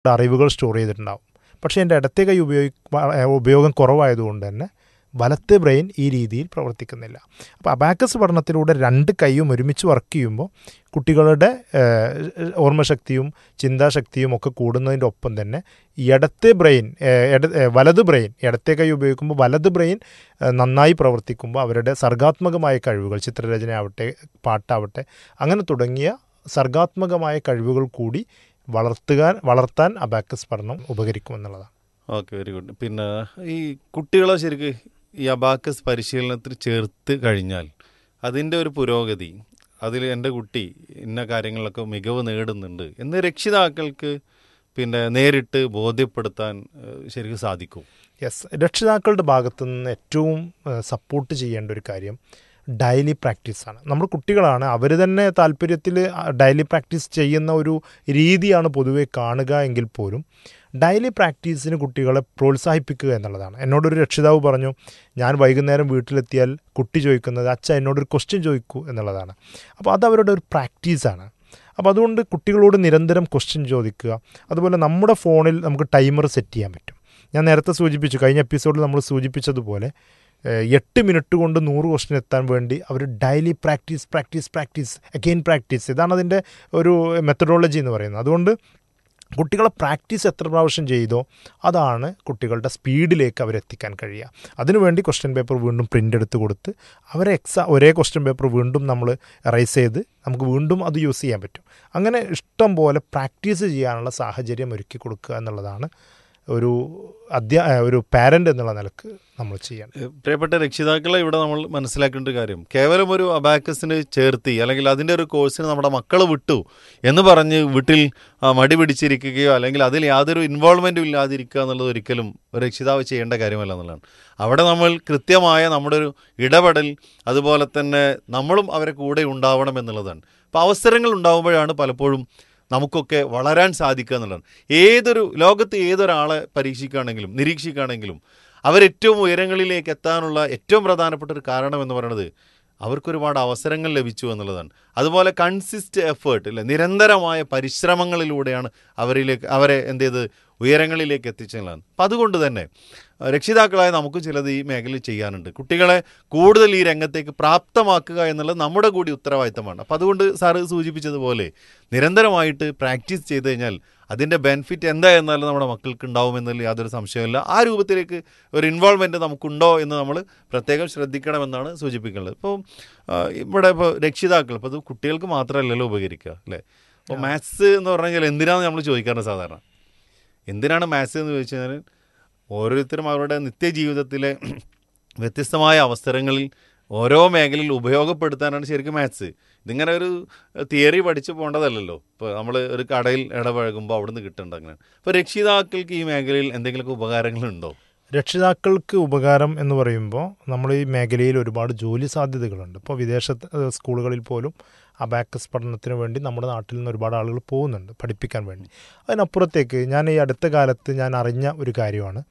അറിവുകൾ സ്റ്റോർ ചെയ്തിട്ടുണ്ടാവും പക്ഷേ എൻ്റെ ഇടത്തെ കൈ ഉപയോഗി ഉപയോഗം കുറവായതുകൊണ്ട് തന്നെ വലത്തെ ബ്രെയിൻ ഈ രീതിയിൽ പ്രവർത്തിക്കുന്നില്ല അപ്പോൾ അബാക്കസ് പഠനത്തിലൂടെ രണ്ട് കൈയും ഒരുമിച്ച് വർക്ക് ചെയ്യുമ്പോൾ കുട്ടികളുടെ ഏഹ്, ഓർമ്മശക്തിയും ചിന്താശക്തിയും ഒക്കെ കൂടുന്നതിൻ്റെ ഒപ്പം തന്നെ ഇടത്തെ ബ്രെയിൻ ഏഹ്, ഇട- ഏഹ്, വലത് ബ്രെയിൻ ഇടത്തെ കൈ ഉപയോഗിക്കുമ്പോൾ വലത് ബ്രെയിൻ ഏഹ്, നന്നായി പ്രവർത്തിക്കുമ്പോൾ അവരുടെ സർഗാത്മകമായ കഴിവുകൾ ചിത്രരചനയാവട്ടെ പാട്ടാവട്ടെ അങ്ങനെ തുടങ്ങിയ സർഗാത്മകമായ കഴിവുകൾ കൂടി വളർത്തുക വളർത്താൻ അബാക്കസ് പഠനം ഉപകരിക്കുമെന്നുള്ളതാണ് ഓക്കെ വെരി ഗുഡ് പിന്നെ ഈ കുട്ടികളെ ശരിക്ക് ഈ അബാക്കസ് പരിശീലനത്തിൽ ചേർത്ത് കഴിഞ്ഞാൽ അതിൻ്റെ ഒരു പുരോഗതി അതിൽ എൻ്റെ കുട്ടി ഇന്ന കാര്യങ്ങളിലൊക്കെ മികവ് നേടുന്നുണ്ട് എന്ന് രക്ഷിതാക്കൾക്ക് പിന്നെ നേരിട്ട് ബോധ്യപ്പെടുത്താൻ ഏഹ്, ശരിക്കും സാധിക്കും യെസ് രക്ഷിതാക്കളുടെ ഭാഗത്തു നിന്ന് ഏറ്റവും സപ്പോർട്ട് ചെയ്യേണ്ട ഒരു കാര്യം ഡെയിലി പ്രാക്ടീസാണ് നമ്മൾ കുട്ടികളാണ് അവർ തന്നെ താല്പര്യത്തിൽ ഡെയിലി പ്രാക്ടീസ് ചെയ്യുന്ന ഒരു രീതിയാണ് പൊതുവെ കാണുക എങ്കിൽ പോലും ഡെയിലി പ്രാക്ടീസിന് കുട്ടികളെ പ്രോത്സാഹിപ്പിക്കുക എന്നുള്ളതാണ് എന്നോടൊരു രക്ഷിതാവ് പറഞ്ഞു ഞാൻ വൈകുന്നേരം വീട്ടിലെത്തിയാൽ കുട്ടി ചോദിക്കുന്നത് അച്ഛ എന്നോടൊരു ക്വസ്റ്റ്യൻ ചോദിക്കൂ എന്നുള്ളതാണ് അപ്പോൾ അത് അവരുടെ ഒരു പ്രാക്ടീസാണ് അപ്പോൾ അതുകൊണ്ട് കുട്ടികളോട് നിരന്തരം ക്വസ്റ്റ്യൻ ചോദിക്കുക അതുപോലെ നമ്മുടെ ഫോണിൽ നമുക്ക് ടൈമർ സെറ്റ് ചെയ്യാൻ പറ്റും ഞാൻ നേരത്തെ സൂചിപ്പിച്ചു കഴിഞ്ഞ എപ്പിസോഡിൽ നമ്മൾ സൂചിപ്പിച്ചതുപോലെ ഏഹ്, എട്ട് മിനിറ്റ് കൊണ്ട് നൂറ് ക്വസ്റ്റ്യൻ എത്താൻ വേണ്ടി അവർ daily practice practice practice again practice ഇതാണ് അതിൻ്റെ ഒരു മെത്തഡോളജി എന്ന് പറയുന്നത് അതുകൊണ്ട് കുട്ടികളെ പ്രാക്ടീസ് എത്ര പ്രാവശ്യം ചെയ്തോ അതാണ് കുട്ടികളുടെ സ്പീഡിലേക്ക് അവരെത്തിക്കാൻ കഴിയുക അതിനുവേണ്ടി ക്വസ്റ്റ്യൻ പേപ്പർ വീണ്ടും പ്രിൻ്റ് എടുത്ത് കൊടുത്ത് അവരെ എക്സാ ഒരേ ക്വസ്റ്റ്യൻ പേപ്പർ വീണ്ടും നമ്മൾ എറൈസ് ചെയ്ത് നമുക്ക് വീണ്ടും അത് യൂസ് ചെയ്യാൻ പറ്റും അങ്ങനെ ഇഷ്ടം പോലെ പ്രാക്ടീസ് ചെയ്യാനുള്ള സാഹചര്യം ഒരുക്കി കൊടുക്കുക എന്നുള്ളതാണ് ഒരു അധ്യാ ഒരു പാരൻ്റ് എന്നുള്ള നിലക്ക് നമ്മൾ ചെയ്യേണ്ടത് ഏഹ്, പ്രിയപ്പെട്ട രക്ഷിതാക്കളെ ഇവിടെ നമ്മൾ മനസ്സിലാക്കേണ്ട ഒരു കാര്യം കേവലം ഒരു അബാക്കസിന് ചേർത്തി അല്ലെങ്കിൽ അതിൻ്റെ ഒരു കോഴ്സിന് നമ്മുടെ മക്കളെ വിട്ടു എന്ന് പറഞ്ഞ് വീട്ടിൽ ആ, മടി പിടിച്ചിരിക്കുകയോ അല്ലെങ്കിൽ അതിൽ യാതൊരു ഇൻവോൾവ്മെൻറ്റും ഇല്ലാതിരിക്കുക എന്നുള്ളത് ഒരിക്കലും ഒരു രക്ഷിതാവ് ചെയ്യേണ്ട കാര്യമല്ല എന്നുള്ളതാണ് അവിടെ നമ്മൾ കൃത്യമായ നമ്മുടെ ഒരു ഇടപെടൽ അതുപോലെ തന്നെ നമ്മളും അവരെ കൂടെ ഉണ്ടാവണം എന്നുള്ളതാണ് അപ്പോൾ അവസരങ്ങൾ ഉണ്ടാകുമ്പോഴാണ് പലപ്പോഴും നമുക്കൊക്കെ വളരാൻ സാധിക്കുക എന്നുള്ളതാണ് ഏതൊരു ലോകത്ത് ഏതൊരാളെ പരീക്ഷിക്കുകയാണെങ്കിലും നിരീക്ഷിക്കുകയാണെങ്കിലും അവരേറ്റവും ഉയരങ്ങളിലേക്ക് എത്താനുള്ള ഏറ്റവും പ്രധാനപ്പെട്ട ഒരു കാരണം എന്ന് പറയുന്നത് അവർക്കൊരുപാട് അവസരങ്ങൾ ലഭിച്ചു എന്നുള്ളതാണ് അതുപോലെ കൺസിസ്റ്റ് എഫേർട്ട് അല്ലെ നിരന്തരമായ പരിശ്രമങ്ങളിലൂടെയാണ് അവരിലേക്ക് അവരെ എന്ത് ചെയ്ത് ഉയരങ്ങളിലേക്ക് എത്തിച്ചതാണ് അപ്പം അതുകൊണ്ട് തന്നെ അഹ് രക്ഷിതാക്കളായ നമുക്ക് ചിലത് ഈ മേഖലയിൽ ചെയ്യാനുണ്ട് കുട്ടികളെ കൂടുതൽ ഈ രംഗത്തേക്ക് പ്രാപ്തമാക്കുക എന്നുള്ളത് നമ്മുടെ കൂടി ഉത്തരവാദിത്തമാണ് അപ്പം അതുകൊണ്ട് സാറ് സൂചിപ്പിച്ചതുപോലെ നിരന്തരമായിട്ട് പ്രാക്ടീസ് ചെയ്ത് കഴിഞ്ഞാൽ അതിൻ്റെ ബെനിഫിറ്റ് എന്താ എന്നാലും നമ്മുടെ മക്കൾക്ക് ഉണ്ടാവുമെന്നതിൽ യാതൊരു സംശയമില്ല ആ രൂപത്തിലേക്ക് ഒരു ഇൻവോൾവ്മെൻറ്റ് നമുക്കുണ്ടോ എന്ന് നമ്മൾ പ്രത്യേകം ശ്രദ്ധിക്കണമെന്നാണ് സൂചിപ്പിക്കുന്നത് ഇപ്പോൾ ഇവിടെ ഇപ്പോൾ രക്ഷിതാക്കൾ ഇപ്പോൾ ഇത് കുട്ടികൾക്ക് മാത്രമല്ലല്ലോ ഉപകരിക്കുക അല്ലേ അപ്പോൾ മാത്സ് എന്ന് പറഞ്ഞു കഴിഞ്ഞാൽ എന്തിനാണെന്ന് നമ്മൾ ചോദിക്കാറുണ്ട് സാധാരണ എന്തിനാണ് മാത്സ് എന്ന് ചോദിച്ചു കഴിഞ്ഞാൽ ഓരോരുത്തരും അവരുടെ നിത്യജീവിതത്തിലെ വ്യത്യസ്തമായ അവസരങ്ങളിൽ ഓരോ മേഖലയിൽ ഉപയോഗപ്പെടുത്താനാണ് ശരിക്കും മാത്സ് ഇതിങ്ങനെ ഒരു തിയറി പഠിച്ചു പോകേണ്ടതല്ലല്ലോ ഇപ്പോൾ നമ്മൾ ഒരു കടയിൽ ഇടപഴകുമ്പോൾ അവിടുന്ന് കിട്ടേണ്ട അങ്ങനെ അപ്പോൾ രക്ഷിതാക്കൾക്ക് ഈ മേഖലയിൽ എന്തെങ്കിലുമൊക്കെ ഉപകാരങ്ങളുണ്ടോ രക്ഷിതാക്കൾക്ക് ഉപകാരം എന്ന് പറയുമ്പോൾ നമ്മൾ ഈ മേഖലയിൽ ഒരുപാട് ജോലി സാധ്യതകളുണ്ട് ഇപ്പോൾ വിദേശ ഏഹ്, സ്കൂളുകളിൽ പോലും അബാക്കസ് പഠനത്തിന് വേണ്ടി നമ്മുടെ നാട്ടിൽ നിന്ന് ഒരുപാട് ആളുകൾ പോകുന്നുണ്ട് പഠിപ്പിക്കാൻ വേണ്ടി അതിനപ്പുറത്തേക്ക് ഞാൻ ഈ അടുത്ത കാലത്ത് ഞാൻ അറിഞ്ഞ ഒരു കാര്യമാണ്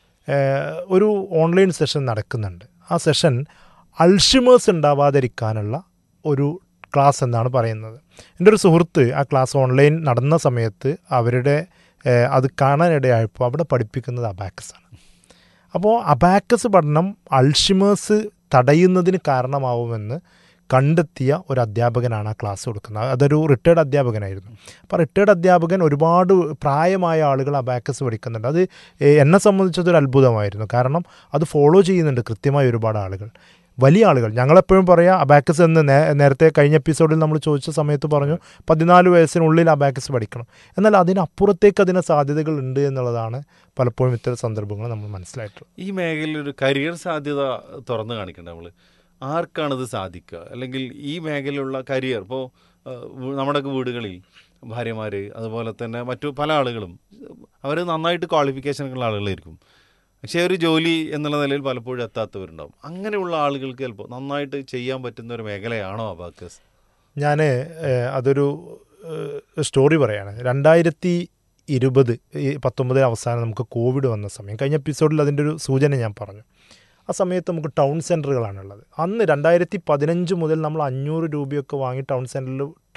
ഏഹ്, ഒരു ഓൺലൈൻ സെഷൻ നടക്കുന്നുണ്ട് ആ സെഷൻ അൾഷിമേഴ്സ് ഉണ്ടാവാതിരിക്കാനുള്ള ഒരു ക്ലാസ് എന്നാണ് പറയുന്നത് എൻ്റെ ഒരു സുഹൃത്ത് ആ ക്ലാസ് ഓൺലൈൻ നടന്ന സമയത്ത് അവരുടെ ഏഹ്, അത് കാണാനിടയായപ്പോൾ അവിടെ പഠിപ്പിക്കുന്നത് അബാക്കസാണ് അപ്പോൾ അബാക്കസ് പഠനം അൾഷിമേഴ്സ് തടയുന്നതിന് കാരണമാവുമെന്ന് കണ്ടെത്തിയ ഒരു അധ്യാപകനാണ് ആ ക്ലാസ് കൊടുക്കുന്നത് അതൊരു റിട്ടയർഡ് അധ്യാപകനായിരുന്നു അപ്പോൾ റിട്ടയർഡ് അധ്യാപകൻ ഒരുപാട് പ്രായമായ ആളുകൾ അബാക്കസ് പഠിക്കുന്നുണ്ട് അത് ഏഹ്, എന്നെ സംബന്ധിച്ചതൊരു അത്ഭുതമായിരുന്നു കാരണം അത് ഫോളോ ചെയ്യുന്നുണ്ട് കൃത്യമായി ഒരുപാട് ആളുകൾ വലിയ ആളുകൾ ഞങ്ങളെപ്പോഴും പറയാം അബാക്കസ് എന്ന് നേ- നേരത്തെ കഴിഞ്ഞ എപ്പിസോഡിൽ നമ്മൾ ചോദിച്ച സമയത്ത് പറഞ്ഞു പതിനാല് വയസ്സിനുള്ളിൽ അബാക്കസ് പഠിക്കണം എന്നാൽ അതിനപ്പുറത്തേക്ക് അതിന് സാധ്യതകൾ ഉണ്ട് എന്നുള്ളതാണ് പലപ്പോഴും ഇത്തരം സന്ദർഭങ്ങൾ നമ്മൾ മനസ്സിലായിട്ടുള്ളത് ഈ മേഖലയിൽ ഒരു കരിയർ സാധ്യത തുറന്നു കാണിക്കണ്ടേ നമ്മൾ ആർക്കാണിത് സാധിക്കുക അല്ലെങ്കിൽ ഈ മേഖലയിലുള്ള കരിയർ ഇപ്പോൾ നമ്മുടെയൊക്കെ വീടുകളിൽ ഭാര്യമാർ അതുപോലെ തന്നെ മറ്റു പല ആളുകളും അവർ നന്നായിട്ട് ക്വാളിഫിക്കേഷനൊക്കെ ഉള്ള ആളുകളായിരിക്കും പക്ഷേ ഒരു ജോലി എന്നുള്ള നിലയിൽ പലപ്പോഴും എത്താത്തവരുണ്ടാവും അങ്ങനെയുള്ള ആളുകൾക്ക് ചിലപ്പോൾ നന്നായിട്ട് ചെയ്യാൻ പറ്റുന്ന ഒരു മേഖലയാണോ അബാക്കസ് ഞാൻ അതൊരു ഏഹ്, സ്റ്റോറി പറയാണ് രണ്ടായിരത്തി ഇരുപത് ഈ പത്തൊമ്പതിൽ അവസാനം നമുക്ക് കോവിഡ് വന്ന സമയം കഴിഞ്ഞ എപ്പിസോഡിൽ അതിൻ്റെ ഒരു സൂചന ഞാൻ പറഞ്ഞു ആ സമയത്ത് നമുക്ക് ടൗൺ സെൻറ്ററുകളാണുള്ളത് അന്ന് രണ്ടായിരത്തി പതിനഞ്ച് മുതൽ നമ്മൾ അഞ്ഞൂറ് രൂപയൊക്കെ വാങ്ങി ടൗൺ സെൻറ്ററിൽ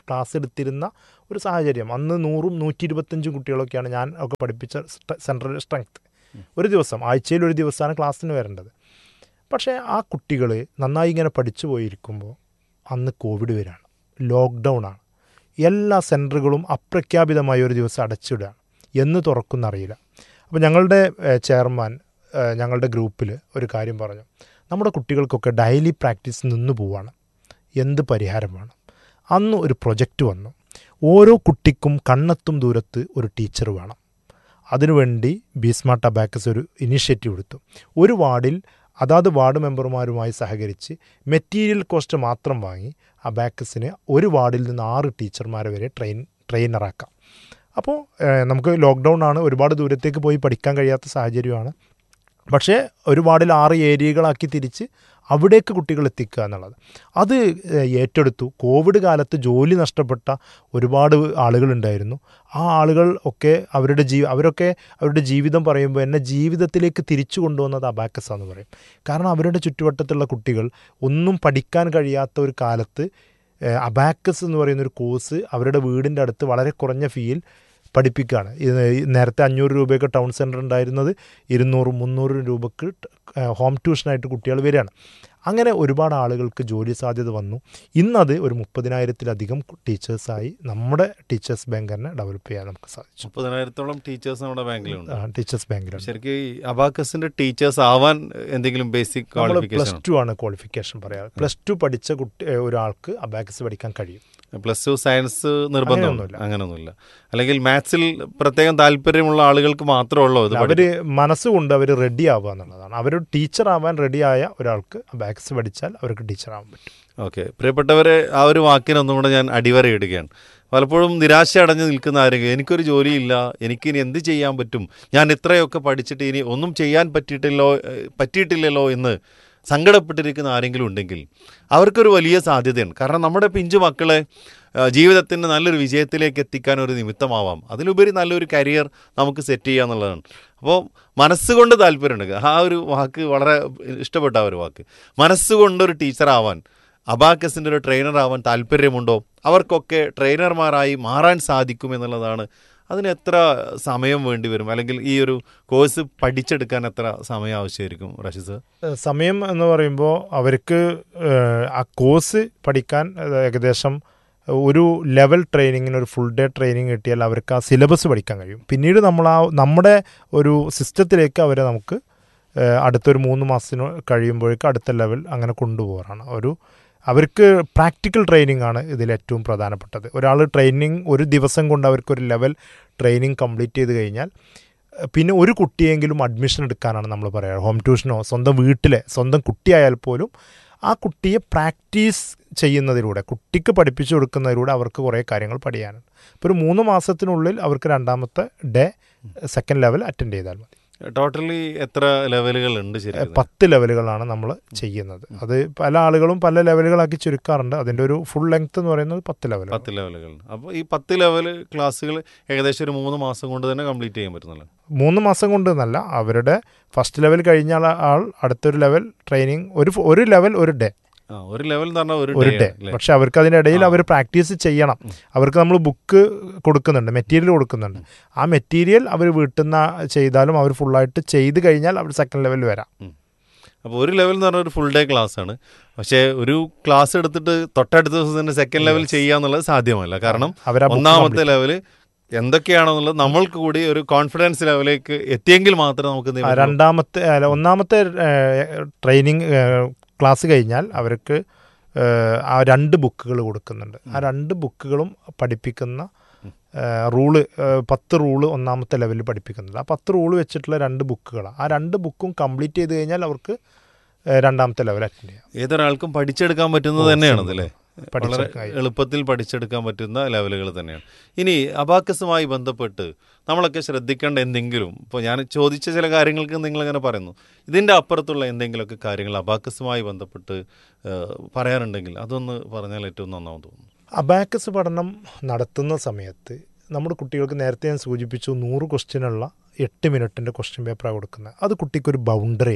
ക്ലാസ് എടുത്തിരുന്ന ഒരു സാഹചര്യം അന്ന് നൂറും നൂറ്റി ഇരുപത്തഞ്ചും കുട്ടികളൊക്കെയാണ് ഞാൻ ഒക്കെ പഠിപ്പിച്ച സെൻട്രൽ സ്ട്രെങ്ത് ഒരു ദിവസം ആഴ്ചയിൽ ഒരു ദിവസമാണ് ക്ലാസ്സിന് വരേണ്ടത് പക്ഷേ ആ കുട്ടികൾ നന്നായി ഇങ്ങനെ പഠിച്ചു പോയിരിക്കുമ്പോൾ അന്ന് കോവിഡ് വരികയാണ് ലോക്ക്ഡൗൺ ആണ് എല്ലാ സെൻറ്ററുകളും അപ്രഖ്യാപിതമായി ഒരു ദിവസം അടച്ചിടുകയാണ് എന്ന് തുറക്കുന്നറിയില്ല അപ്പോൾ ഞങ്ങളുടെ ഏഹ്, ചെയർമാൻ ഏഹ്, ഞങ്ങളുടെ ഗ്രൂപ്പിൽ ഒരു കാര്യം പറഞ്ഞു നമ്മുടെ കുട്ടികൾക്കൊക്കെ ഡെയിലി പ്രാക്ടീസ് നിന്ന് പോവാണ് എന്ത് പരിഹാരം വേണം അന്ന് ഒരു പ്രൊജക്റ്റ് വന്നു ഓരോ കുട്ടിക്കും കണ്ണെത്തും ദൂരത്ത് ഒരു ടീച്ചർ വേണം അതിനുവേണ്ടി ബീസ്മാർട്ട് അബാക്കസ് ഒരു ഇനിഷ്യേറ്റീവ് എടുത്തു ഒരു വാർഡിൽ അതാത് വാർഡ് മെമ്പർമാരുമായി സഹകരിച്ച് മെറ്റീരിയൽ കോസ്റ്റ് മാത്രം വാങ്ങി അബാക്കസിന് ഒരു വാർഡിൽ നിന്ന് ആറ് ടീച്ചർമാരെ വരെ ട്രെയിൻ ട്രെയിനറാക്കാം അപ്പോൾ ഏഹ്, നമുക്ക് ലോക്ക്ഡൗൺ ആണ് ഒരുപാട് ദൂരത്തേക്ക് പോയി പഠിക്കാൻ കഴിയാത്ത സാഹചര്യമാണ് പക്ഷേ ഒരു വാർഡിൽ ആറ് ഏരിയകളാക്കി തിരിച്ച് അവിടേക്ക് കുട്ടികൾ എത്തിക്കുക എന്നുള്ളത് അത് ഏഹ്, ഏറ്റെടുത്തു കോവിഡ് കാലത്ത് ജോലി നഷ്ടപ്പെട്ട ഒരുപാട് ആളുകളുണ്ടായിരുന്നു ആ ആളുകൾ ഒക്കെ അവരുടെ ജീ അവരൊക്കെ അവരുടെ ജീവിതം പറയുമ്പോൾ എന്നെ ജീവിതത്തിലേക്ക് തിരിച്ചു കൊണ്ടുവന്നത് അബാക്കസ് എന്ന് പറയും കാരണം അവരുടെ ചുറ്റുവട്ടത്തുള്ള കുട്ടികൾ ഒന്നും പഠിക്കാൻ കഴിയാത്ത ഒരു കാലത്ത് ഏഹ്, അബാക്കസ് എന്ന് പറയുന്ന ഒരു കോഴ്സ് അവരുടെ വീടിൻ്റെ അടുത്ത് വളരെ കുറഞ്ഞ ഫീയിൽ പഠിപ്പിക്കുകയാണ് ഇത് നേരത്തെ അഞ്ഞൂറ് രൂപയൊക്കെ ടൗൺ സെൻറ്റർ ഉണ്ടായിരുന്നത് ഇരുന്നൂറും മുന്നൂറും രൂപക്ക് ട്- ഏഹ് ഹോം ട്യൂഷനായിട്ട് കുട്ടികൾ വരികയാണ് അങ്ങനെ ഒരുപാട് ആളുകൾക്ക് ജോലി സാധ്യത വന്നു ഇന്നത് ഒരു മുപ്പതിനായിരത്തിലധികം കു- ടീച്ചേഴ്സായി നമ്മുടെ ടീച്ചേഴ്സ് ബാങ്ക് തന്നെ ഡെവലപ്പ് ചെയ്യാൻ നമുക്ക് സാധിച്ചു മുപ്പതിനായിരത്തോളം ടീച്ചേഴ്സ് നമ്മുടെ ബാങ്കിലുണ്ട് ആ, ടീച്ചേഴ്സ് ബാങ്കിലാണ് ശരിക്കും ഈ അബാക്കസിന്റെ ടീച്ചേഴ്സ് ആവാൻ എന്തെങ്കിലും ബേസിക് നമ്മൾ പ്ലസ് ക്വാളിഫിക്കേഷൻ ടു ആണ് ക്വാളിഫിക്കേഷൻ പറയാറ് പ്ലസ് ടു പഠിച്ച കുട്ടി ഏഹ് ഒരാൾക്ക് അബാക്കസ് പഠിക്കാൻ കഴിയും പ്ലസ് ടു സയൻസ് നിർബന്ധമൊന്നുമില്ല അങ്ങനെയൊന്നുമില്ല. അങ്ങനെയൊന്നുമില്ല അല്ലെങ്കിൽ മാത്സിൽ പ്രത്യേകം താല്പര്യമുള്ള ആളുകൾക്ക് മാത്രമേ ഉള്ളൂ ഇത് അവർ മനസ്സുകൊണ്ട് അവർ റെഡി ആവുക എന്നുള്ളതാണ് അവർ ടീച്ചർ ആവാൻ റെഡിയായ ഒരാൾക്ക് അബാക്കസ് പഠിച്ചാൽ അവർക്ക് ടീച്ചർ ആവാൻ പറ്റും ഓക്കെ പ്രിയപ്പെട്ടവരെ ആ ഒരു വാക്കിനൊന്നും കൂടെ ഞാൻ അടിവരയിടുകയാണ് പലപ്പോഴും നിരാശ അടഞ്ഞു നിൽക്കുന്ന ആരെങ്കിലും എനിക്കൊരു ജോലിയില്ല എനിക്കിനി എന്ത് ചെയ്യാൻ പറ്റും ഞാൻ ഇത്രയൊക്കെ പഠിച്ചിട്ട് ഇനി ഒന്നും ചെയ്യാൻ പറ്റിയിട്ടില്ലോ ഏഹ്, പറ്റിയിട്ടില്ലല്ലോ എന്ന് സങ്കടപ്പെട്ടിരിക്കുന്ന ആരെങ്കിലും ഉണ്ടെങ്കിൽ അവർക്കൊരു വലിയ സാധ്യതയാണ് കാരണം നമ്മുടെ പിഞ്ചു മക്കളെ ആ, ജീവിതത്തിൻ്റെ നല്ലൊരു വിജയത്തിലേക്ക് എത്തിക്കാൻ ഒരു നിമിത്തമാവാം അതിലുപരി നല്ലൊരു കരിയർ നമുക്ക് സെറ്റ് ചെയ്യുക എന്നുള്ളതാണ് അപ്പോൾ മനസ്സുകൊണ്ട് താല്പര്യമുണ്ട് ആ ഒരു വാക്ക് വളരെ ഇഷ്ടപ്പെട്ട ആ ഒരു വാക്ക് മനസ്സുകൊണ്ടൊരു ടീച്ചറാവാൻ അബാക്കസിൻ്റെ ഒരു ട്രെയിനർ ആവാൻ താല്പര്യമുണ്ടോ അവർക്കൊക്കെ ട്രെയിനർമാരായി മാറാൻ സാധിക്കും എന്നുള്ളതാണ് അതിന് എത്ര സമയം വേണ്ടി വരും അല്ലെങ്കിൽ ഈ ഒരു കോഴ്സ് പഠിച്ചെടുക്കാൻ എത്ര സമയം ആവശ്യമായിരിക്കും റഷീദ് ഏഹ് സമയം എന്ന് പറയുമ്പോൾ അവർക്ക് ഏഹ് ആ കോഴ്സ് പഠിക്കാൻ ഏഹ് ഏകദേശം ഒരു ലെവൽ ട്രെയിനിങ്ങിന് ഒരു ഫുൾ ഡേ ട്രെയിനിങ് കിട്ടിയാൽ അവർക്ക് ആ സിലബസ് പഠിക്കാൻ കഴിയും പിന്നീട് നമ്മൾ ആ നമ്മുടെ ഒരു സിസ്റ്റത്തിലേക്ക് അവരെ നമുക്ക് ഏഹ് അടുത്തൊരു മൂന്ന് മാസത്തിന് കഴിയുമ്പോഴേക്ക് അടുത്ത ലെവൽ അങ്ങനെ കൊണ്ടുപോകാറാണ് ഒരു അവർക്ക് പ്രാക്ടിക്കൽ ട്രെയിനിങ് ആണ് ഇതിൽ ഏറ്റവും പ്രധാനപ്പെട്ടത് ഒരാൾ ട്രെയിനിങ് ഒരു ദിവസം കൊണ്ട് അവർക്കൊരു ലെവൽ ട്രെയിനിങ് കംപ്ലീറ്റ് ചെയ്ത് കഴിഞ്ഞാൽ ഏഹ് പിന്നെ ഒരു കുട്ടിയെങ്കിലും അഡ്മിഷൻ എടുക്കാനാണ് നമ്മൾ പറയുക ഹോം ട്യൂഷനോ സ്വന്തം വീട്ടിലെ സ്വന്തം കുട്ടിയായാൽ പോലും ആ കുട്ടിയെ പ്രാക്ടീസ് ചെയ്യുന്നതിലൂടെ കുട്ടിക്ക് പഠിപ്പിച്ചു കൊടുക്കുന്നതിലൂടെ അവർക്ക് കുറേ കാര്യങ്ങൾ പഠിക്കാനുണ്ട് ഇപ്പോൾ ഒരു മൂന്ന് മാസത്തിനുള്ളിൽ അവർക്ക് രണ്ടാമത്തെ ഡേ സെക്കൻഡ് ലെവൽ അറ്റൻഡ് ചെയ്താൽ മതി ടോട്ടലി എത്ര ലെവലുകൾ ഉണ്ട് ശരിക്കും പത്ത് ലെവലുകളാണ് നമ്മൾ ചെയ്യുന്നത് അത് പല ആളുകളും പല ലെവലുകളാക്കി ചുരുക്കാറുണ്ട് അതിൻ്റെ ഒരു ഫുൾ ലെങ്ത് എന്ന് പറയുന്നത് പത്ത് ലെവൽ പത്ത് ലെവലുകൾ അപ്പോൾ ഈ പത്ത് ലെവൽ ക്ലാസ്സുകൾ ഏകദേശം ഒരു മൂന്ന് മാസം കൊണ്ട് തന്നെ കംപ്ലീറ്റ് ചെയ്യാൻ പറ്റുന്നല്ലോ മൂന്ന് മാസം കൊണ്ട് എന്നല്ല അവരുടെ ഫസ്റ്റ് ലെവൽ കഴിഞ്ഞ ആൾ- ആൾ അടുത്തൊരു ലെവൽ ട്രെയിനിങ് ഒരു ഒരു ലെവൽ ഒരു ഡേ ആ ഒരു ലെവൽ എന്ന് പറഞ്ഞാൽ ഒരു ഒരു day ഡേ ആണ്, അല്ലേ? പക്ഷെ അവർക്ക് അതിൻ്റെ ഇടയിൽ ആ. അവർ പ്രാക്ടീസ് ചെയ്യണം അവർക്ക് നമ്മൾ ബുക്ക് കൊടുക്കുന്നുണ്ട് മെറ്റീരിയൽ കൊടുക്കുന്നുണ്ട് ആ മെറ്റീരിയൽ അവർ വീട്ടിൽ നിന്ന് ചെയ്താലും അവർ ഫുള്ളായിട്ട് ചെയ്ത് കഴിഞ്ഞാൽ അവർ സെക്കൻഡ് ലെവൽ വരാം അപ്പോൾ ഒരു ലെവൽ എന്ന് പറഞ്ഞാൽ ഒരു ഫുൾ ഡേ ക്ലാസ് ആണ് പക്ഷേ ഒരു ക്ലാസ് എടുത്തിട്ട് തൊട്ടടുത്ത ദിവസം തന്നെ സെക്കൻഡ് ലെവൽ ചെയ്യുക എന്നുള്ളത് സാധ്യമല്ല കാരണം അവർ ഒന്നാമത്തെ ലെവല് എന്തൊക്കെയാണെന്നുള്ളത് നമ്മൾക്ക് കൂടി ഒരു കോൺഫിഡൻസ് ലെവലിലേക്ക് എത്തിയെങ്കിൽ മാത്രമേ നമുക്ക് എന്ത് ചെയ്യാൻ പറ്റുള്ളൂ. രണ്ടാമത്തെ അല്ല ഒന്നാമത്തെ ട്രെയിനിങ് ക്ലാസ് കഴിഞ്ഞാൽ അവർക്ക് ഏഹ്, ആ രണ്ട് ബുക്കുകൾ കൊടുക്കുന്നുണ്ട് ആ രണ്ട് ബുക്കുകളും പഠിപ്പിക്കുന്ന റൂള് പത്ത് റൂള് ഒന്നാമത്തെ ലെവലിൽ പഠിപ്പിക്കുന്നുണ്ട് ആ പത്ത് റൂള് വെച്ചിട്ടുള്ള രണ്ട് ബുക്കുകളാണ് ആ രണ്ട് ബുക്കും കംപ്ലീറ്റ് ചെയ്ത് കഴിഞ്ഞാൽ അവർക്ക് ഏഹ്, രണ്ടാമത്തെ ലെവൽ അറ്റൻഡ് ചെയ്യാം ഏതൊരാൾക്കും പഠിച്ചെടുക്കാൻ പറ്റുന്നത് ഓ, തന്നെയാണ് simple. അല്ലേ വളരെ പഠിച്ചെടുക്കാൻ കഴിയും. എളുപ്പത്തിൽ പഠിച്ചെടുക്കാൻ പറ്റുന്ന ലെവലുകൾ തന്നെയാണ് ഇനി അബാക്കസുമായി ബന്ധപ്പെട്ട് നമ്മളൊക്കെ ശ്രദ്ധിക്കേണ്ട എന്തെങ്കിലും ഇപ്പോൾ ഞാൻ ചോദിച്ച ചില കാര്യങ്ങൾക്ക് നിങ്ങളിങ്ങനെ പറയുന്നു ഇതിൻ്റെ അപ്പുറത്തുള്ള എന്തെങ്കിലുമൊക്കെ കാര്യങ്ങൾ അബാക്കസുമായി ബന്ധപ്പെട്ട് ഏഹ്, പറയാനുണ്ടെങ്കിൽ അതൊന്ന് പറഞ്ഞാൽ ഏറ്റവും നന്നാവും തോന്നുന്നു അബാക്കസ് പഠനം നടത്തുന്ന സമയത്ത് നമ്മുടെ കുട്ടികൾക്ക് നേരത്തെ ഞാൻ സൂചിപ്പിച്ചു നൂറ് ക്വസ്റ്റ്യനുള്ള എട്ട് മിനിറ്റിൻ്റെ ക്വസ്റ്റ്യൻ പേപ്പറാണ് കൊടുക്കുന്നത് അത് കുട്ടിക്കൊരു ബൗണ്ടറിയാണ്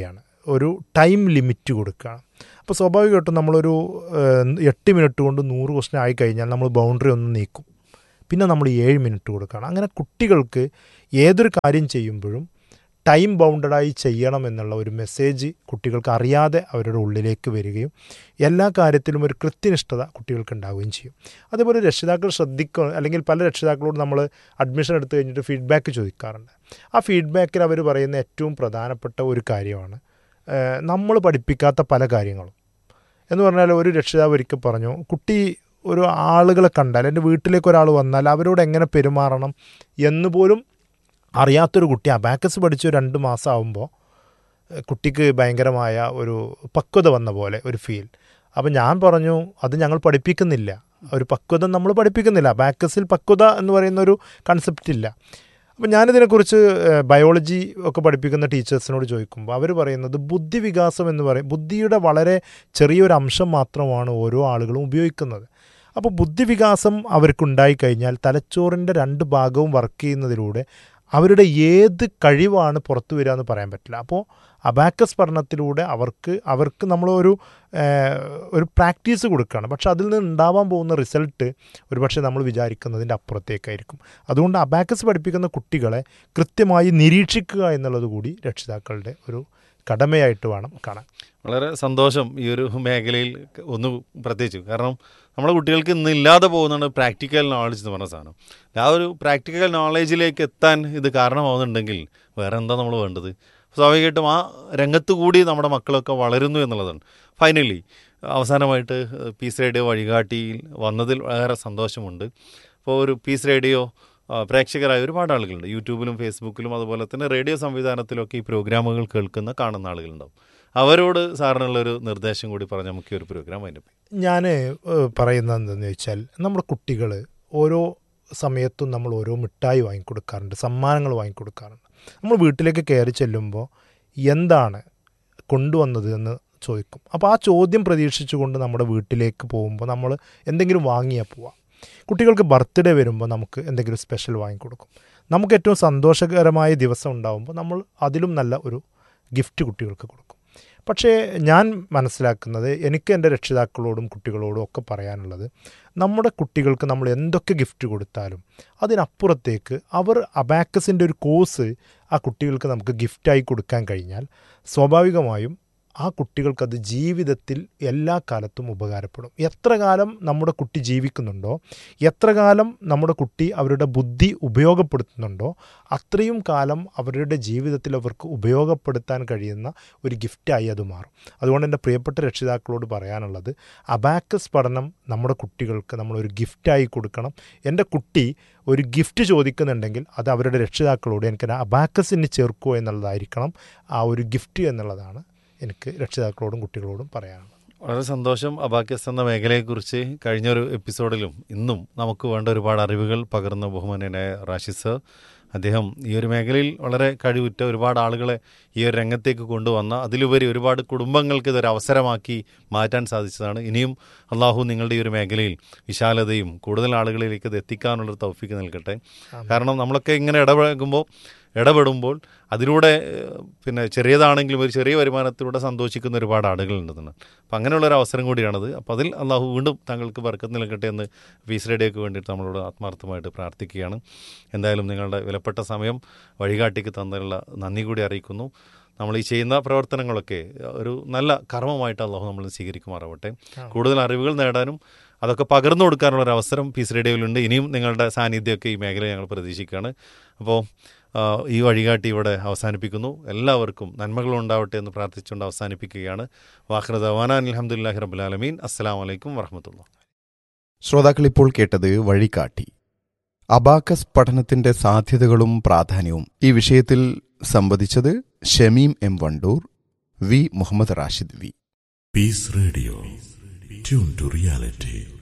ഒരു ടൈം ലിമിറ്റ് കൊടുക്കുകയാണ് അപ്പോൾ സ്വാഭാവികമായിട്ടും നമ്മളൊരു ഏഹ്, എട്ട് മിനിറ്റ് കൊണ്ട് നൂറ് ക്വസ്റ്റ്യൻ ആയി കഴിഞ്ഞാൽ നമ്മൾ ബൗണ്ടറി ഒന്ന് നീക്കും പിന്നെ നമ്മൾ ഏഴ് മിനിറ്റ് കൊടുക്കുകയാണ് അങ്ങനെ കുട്ടികൾക്ക് ഏതൊരു കാര്യം ചെയ്യുമ്പോഴും ടൈം ബൗണ്ടഡായി ചെയ്യണം എന്നുള്ള ഒരു മെസ്സേജ് കുട്ടികൾക്ക് അറിയാതെ അവരുടെ ഉള്ളിലേക്ക് വരികയും എല്ലാ കാര്യത്തിലും ഒരു കൃത്യനിഷ്ഠത കുട്ടികൾക്ക് ഉണ്ടാവുകയും ചെയ്യും അതേപോലെ രക്ഷിതാക്കൾ ശ്രദ്ധിക്കുക അല്ലെങ്കിൽ പല രക്ഷിതാക്കളോട് നമ്മൾ അഡ്മിഷൻ എടുത്തു കഴിഞ്ഞിട്ട് ഫീഡ്ബാക്ക് ചോദിക്കാറുണ്ട് ആ ഫീഡ്ബാക്കിൽ അവർ പറയുന്ന ഏറ്റവും പ്രധാനപ്പെട്ട ഒരു കാര്യമാണ് ഏഹ്, നമ്മൾ പഠിപ്പിക്കാത്ത പല കാര്യങ്ങളും എന്ന് പറഞ്ഞാൽ ഒരു രക്ഷിതാവ് ഒരിക്കൽ പറഞ്ഞു കുട്ടി ഒരു ആളുകളെ കണ്ടാൽ എൻ്റെ വീട്ടിലേക്ക് ഒരാൾ വന്നാൽ അവരോട് എങ്ങനെ പെരുമാറണം എന്ന് പോലും അറിയാത്തൊരു കുട്ടി അബാക്കസ് പഠിച്ച് ഒരു രണ്ട് മാസം ആകുമ്പോൾ കുട്ടിക്ക് ഭയങ്കരമായ ഒരു പക്വത വന്ന പോലെ ഒരു ഫീൽ അപ്പം ഞാൻ പറഞ്ഞു അത് ഞങ്ങൾ പഠിപ്പിക്കുന്നില്ല ഒരു പക്വത നമ്മൾ പഠിപ്പിക്കുന്നില്ല അബാക്കസിൽ പക്വത എന്ന് പറയുന്ന ഒരു കൺസെപ്റ്റ് ഇല്ല അപ്പം ഞാനിതിനെക്കുറിച്ച് ഏഹ്, ബയോളജി ഒക്കെ പഠിപ്പിക്കുന്ന ടീച്ചേഴ്സിനോട് ചോദിക്കുമ്പോൾ അവർ പറയുന്നത് ബുദ്ധിവികാസം എന്ന് പറയും ബുദ്ധിയുടെ വളരെ ചെറിയൊരു അംശം മാത്രമാണ് ഓരോ ആളുകളും ഉപയോഗിക്കുന്നത് അപ്പോൾ ബുദ്ധിവികാസം അവർക്കുണ്ടായി കഴിഞ്ഞാൽ തലച്ചോറിൻ്റെ രണ്ട് ഭാഗവും വർക്ക് ചെയ്യുന്നതിലൂടെ അവരുടെ ഏത് കഴിവാണ് പുറത്തു വരിക എന്ന് പറയാൻ പറ്റില്ല അപ്പോൾ അബാക്കസ് പഠനത്തിലൂടെ അവർക്ക് അവർക്ക് നമ്മളൊരു ഏഹ്, ഒരു പ്രാക്ടീസ് കൊടുക്കുകയാണ് പക്ഷെ അതിൽ നിന്ന് ഉണ്ടാവാൻ പോകുന്ന റിസൾട്ട് ഒരുപക്ഷെ നമ്മൾ വിചാരിക്കുന്നതിൻ്റെ അപ്പുറത്തേക്കായിരിക്കും അതുകൊണ്ട് അബാക്കസ് പഠിപ്പിക്കുന്ന കുട്ടികളെ കൃത്യമായി നിരീക്ഷിക്കുക എന്നുള്ളത് കൂടി രക്ഷിതാക്കളുടെ ഒരു കടമയായിട്ട് വേണം കാണാൻ വളരെ സന്തോഷം ഈ ഒരു മേഖലയിൽ ഒന്ന് പ്രത്യേകിച്ച് കാരണം നമ്മുടെ കുട്ടികൾക്ക് ഇന്ന് ഇല്ലാതെ പോകുന്നതാണ് പ്രാക്ടിക്കൽ നോളജ് എന്ന് പറഞ്ഞ സാധനം ആ ഒരു പ്രാക്ടിക്കൽ നോളേജിലേക്ക് എത്താൻ ഇത് കാരണമാവുന്നുണ്ടെങ്കിൽ വേറെ എന്താ നമ്മൾ വേണ്ടത് സ്വാഭാവികമായിട്ടും ആ രംഗത്ത് കൂടി നമ്മുടെ മക്കളൊക്കെ വളരുന്നു എന്നുള്ളതാണ് ഫൈനലി അവസാനമായിട്ട് പീസ് റേഡിയോ വഴികാട്ടിയിൽ വന്നതിൽ വളരെ സന്തോഷമുണ്ട് ഇപ്പോൾ ഒരു പീസ് റേഡിയോ ആ, പ്രേക്ഷകരായ ഒരുപാട് ആളുകളുണ്ട് യൂട്യൂബിലും ഫേസ്ബുക്കിലും അതുപോലെ തന്നെ റേഡിയോ സംവിധാനത്തിലൊക്കെ ഈ പ്രോഗ്രാമുകൾ കേൾക്കുന്ന കാണുന്ന ആളുകളുണ്ടാവും അവരോട് സാറിനുള്ളൊരു നിർദ്ദേശം കൂടി പറഞ്ഞ് നമുക്ക് ഈ ഒരു പ്രോഗ്രാം അതിൻ്റെ ഞാൻ പറയുന്നത് എന്തെന്ന് വെച്ചാൽ നമ്മുടെ കുട്ടികൾ ഓരോ സമയത്തും നമ്മൾ ഓരോ മിഠായി വാങ്ങിക്കൊടുക്കാറുണ്ട് സമ്മാനങ്ങൾ വാങ്ങിക്കൊടുക്കാറുണ്ട് നമ്മൾ വീട്ടിലേക്ക് കയറി ചെല്ലുമ്പോൾ എന്താണ് കൊണ്ടുവന്നത് എന്ന് ചോദിക്കും അപ്പോൾ ആ ചോദ്യം പ്രതീക്ഷിച്ചുകൊണ്ട് നമ്മുടെ വീട്ടിലേക്ക് പോകുമ്പോൾ നമ്മൾ എന്തെങ്കിലും വാങ്ങിയാൽ പോവാം കുട്ടികൾക്ക് ബർത്ത്ഡേ വരുമ്പോൾ നമുക്ക് എന്തെങ്കിലും സ്പെഷ്യൽ വാങ്ങിക്കൊടുക്കും നമുക്ക് ഏറ്റവും സന്തോഷകരമായ ദിവസം ഉണ്ടാകുമ്പോൾ നമ്മൾ അതിലും നല്ല ഒരു ഗിഫ്റ്റ് കുട്ടികൾക്ക് കൊടുക്കും പക്ഷേ ഞാൻ മനസ്സിലാക്കുന്നത് എനിക്ക് എൻ്റെ രക്ഷിതാക്കളോടും കുട്ടികളോടും ഒക്കെ പറയാനുള്ളത് നമ്മുടെ കുട്ടികൾക്ക് നമ്മൾ എന്തൊക്കെ ഗിഫ്റ്റ് കൊടുത്താലും അതിനപ്പുറത്തേക്ക് അവർ അബാക്കസിൻ്റെ ഒരു കോഴ്സ് ആ കുട്ടികൾക്ക് നമുക്ക് ഗിഫ്റ്റായി കൊടുക്കാൻ കഴിഞ്ഞാൽ സ്വാഭാവികമായും ആ കുട്ടികൾക്കത് ജീവിതത്തിൽ എല്ലാ കാലത്തും ഉപകാരപ്പെടും എത്ര കാലം നമ്മുടെ കുട്ടി ജീവിക്കുന്നുണ്ടോ എത്ര കാലം നമ്മുടെ കുട്ടി അവരുടെ ബുദ്ധി ഉപയോഗപ്പെടുത്തുന്നുണ്ടോ അത്രയും കാലം അവരുടെ ജീവിതത്തിൽ അവർക്ക് ഉപയോഗപ്പെടുത്താൻ കഴിയുന്ന ഒരു ഗിഫ്റ്റായി അത് മാറും അതുകൊണ്ട് എൻ്റെ പ്രിയപ്പെട്ട രക്ഷിതാക്കളോട് പറയാനുള്ളത് അബാക്കസ് പഠനം നമ്മുടെ കുട്ടികൾക്ക് നമ്മളൊരു ഗിഫ്റ്റായി കൊടുക്കണം എൻ്റെ കുട്ടി ഒരു ഗിഫ്റ്റ് ചോദിക്കുന്നുണ്ടെങ്കിൽ അത് അവരുടെ രക്ഷിതാക്കളോട് എനിക്ക് അബാക്കസിന് ചേർക്കുമോ എന്നുള്ളതായിരിക്കണം ആ ഒരു ഗിഫ്റ്റ് എന്നുള്ളതാണ് എനിക്ക് രക്ഷിതാക്കളോടും കുട്ടികളോടും പറയാനുള്ളത് വളരെ സന്തോഷം അബാക്കസ് എന്ന മേഖലയെക്കുറിച്ച് കഴിഞ്ഞൊരു എപ്പിസോഡിലും ഇന്നും നമുക്ക് വേണ്ട ഒരുപാട് അറിവുകൾ പകർന്ന ബഹുമാനനായ റാഷിദ് സർ അദ്ദേഹം ഈ ഒരു മേഖലയിൽ വളരെ കഴിവുറ്റ ഒരുപാട് ആളുകളെ ഈ ഒരു രംഗത്തേക്ക് കൊണ്ടുവന്ന അതിലുപരി ഒരുപാട് കുടുംബങ്ങൾക്ക് ഇതൊരു അവസരമാക്കി മാറ്റാൻ സാധിച്ചതാണ് ഇനിയും അള്ളാഹു നിങ്ങളുടെ ഈ ഒരു മേഖലയിൽ വിശാലതയും കൂടുതൽ ആളുകളിലേക്ക് ഇത് എത്തിക്കാനുള്ളൊരു തൗഫീക്ക് നൽകട്ടെ കാരണം നമ്മളൊക്കെ ഇങ്ങനെ ഇടപഴകുമ്പോൾ ഇടപെടുമ്പോൾ അതിലൂടെ ഏഹ്, പിന്നെ ചെറിയതാണെങ്കിലും ഒരു ചെറിയ വരുമാനത്തിലൂടെ സന്തോഷിക്കുന്ന ഒരുപാട് ആളുകളുണ്ടെന്നാണ് അപ്പം അങ്ങനെയുള്ള ഒരു അവസരം കൂടിയാണത് അപ്പോൾ അതിൽ അള്ളാഹു വീണ്ടും താങ്കൾക്ക് ബർക്കത്ത് നൽകട്ടെ എന്ന് പീസ് റേഡിയോക്ക് വേണ്ടിയിട്ട് നമ്മളോട് ആത്മാർത്ഥമായിട്ട് പ്രാർത്ഥിക്കുകയാണ് എന്തായാലും നിങ്ങളുടെ വിലപ്പെട്ട സമയം വഴികാട്ടിക്ക് തന്നതിനുള്ള നന്ദി കൂടി അറിയിക്കുന്നു നമ്മൾ ഈ ചെയ്യുന്ന പ്രവർത്തനങ്ങളൊക്കെ ഒരു നല്ല കർമ്മമായിട്ട് അള്ളാഹു നമ്മൾ സ്വീകരിക്കുമാറാവട്ടെ കൂടുതൽ അറിവുകൾ നേടാനും അതൊക്കെ പകർന്നു കൊടുക്കാനുള്ള ഒരു അവസരം പീസ് റേഡിയോയിലുണ്ട് ഇനിയും നിങ്ങളുടെ സാന്നിധ്യമൊക്കെ ഈ മേഖല ഞങ്ങൾ പ്രതീക്ഷിക്കുകയാണ് അപ്പോൾ ആ, ഈ വഴികാട്ടി ഇവിടെ അവസാനിപ്പിക്കുന്നു എല്ലാവർക്കും നന്മകൾ ഉണ്ടാവട്ടെ എന്ന് പ്രാർത്ഥിച്ചുകൊണ്ട് അവസാനിപ്പിക്കുകയാണ് വാഹൃദ വാനാൻ അലഹമുല്ലാഹി റബുലാലമീൻ അസ്സാം വലൈക്കും വറഹമത്തുള്ള ശ്രോതാക്കൾ ഇപ്പോൾ കേട്ടത് വഴികാട്ടി അബാക്കസ് പഠനത്തിന്റെ സാധ്യതകളും പ്രാധാന്യവും ഈ വിഷയത്തിൽ സംവദിച്ചത് Shameem M Wandoor V Muhammad Rashid V Peace Radio. Tune to reality.